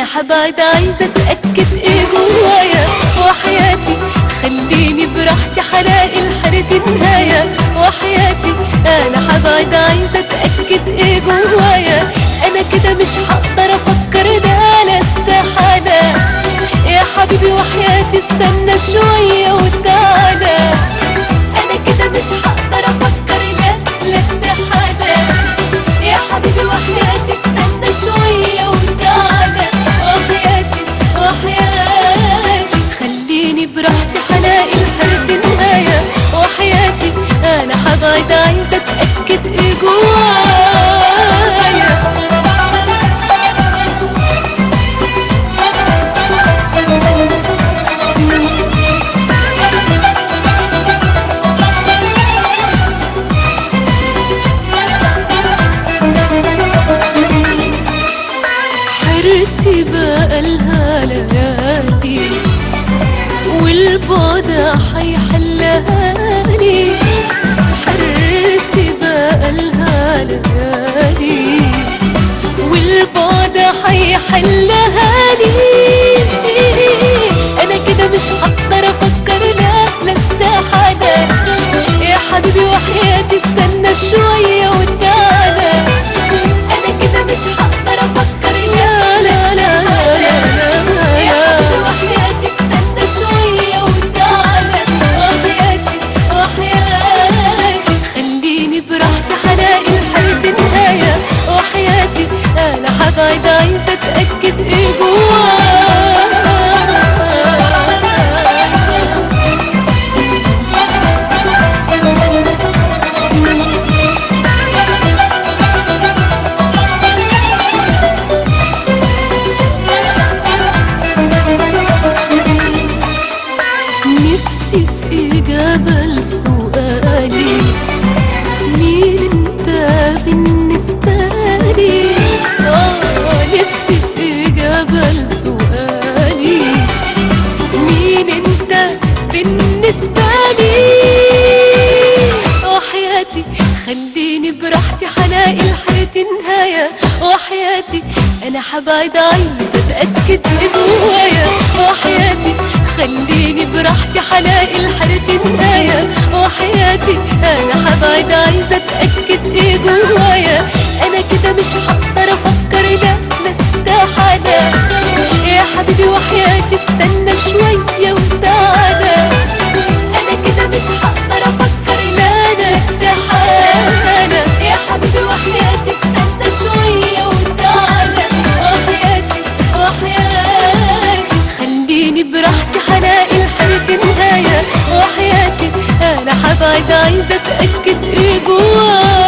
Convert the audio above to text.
حبعد عايزة اتأكد ايه جوايا وحياتي خليني براحتي حلاقي الحرة نهاية وحياتي انا حبعد عايزة اتأكد ايه جوايا انا كده مش هقدر افكر ده لا استحالة يا حبيبي وحياتي استنى شوية وتعالى انا كده مش هقدر افكر لا لا استحالة يا حبيبي وحياتي استنى شوية وتعالى وحياتي وحياتي خليني براحتي حلاقي الحرة نهاية وحياتي انا حبعد عايزة اتأكد ايه جوايا حيرتي بقالها ليالي والبعد حيحلها لي حيرتي بقالها ليالي والبعد حيحلها لي انا كده مش هقدر افكر لا لا استحالة يا حبيبي وحياتي استنى شوية وتعالى انا كده مش هقدر افكر لا لا لا لا لا يا حبيبي وحياتي استنى شوية وتعالى وحياتي وحياتي خليني براحتي حلاقي الحياة نهاية وحياتي انا حبعد عايزة اتأكد ايه جوايا نفسي في إجابة لسؤالي مين انت بالنسبة لي آه نفسي في إجابة لسؤالي مين انت بالنسبة لي وحياتي خليني براحتي حلاقي الحياة نهاية وحياتي انا حبعد عايزة اتأكد ايه جوايا وحياتي خليني براحتي حلاقي الحياة نهاية وحياتي انا حبعد عايزة اتأكد ايه جوايا انا كده مش هقدر افكر لا لا استحالة يا حبيبي وحياتي استنى شوية وتعالى انا كده مش هقدر افكر لا لا استحالة يا حبيبي وحياتي استنى شوية وتعالى وحياتي وحياتي خليني براحتي حلاقي الحياة نهاية وحياتي انا حبعد عايزة اتأكد ايه جوايا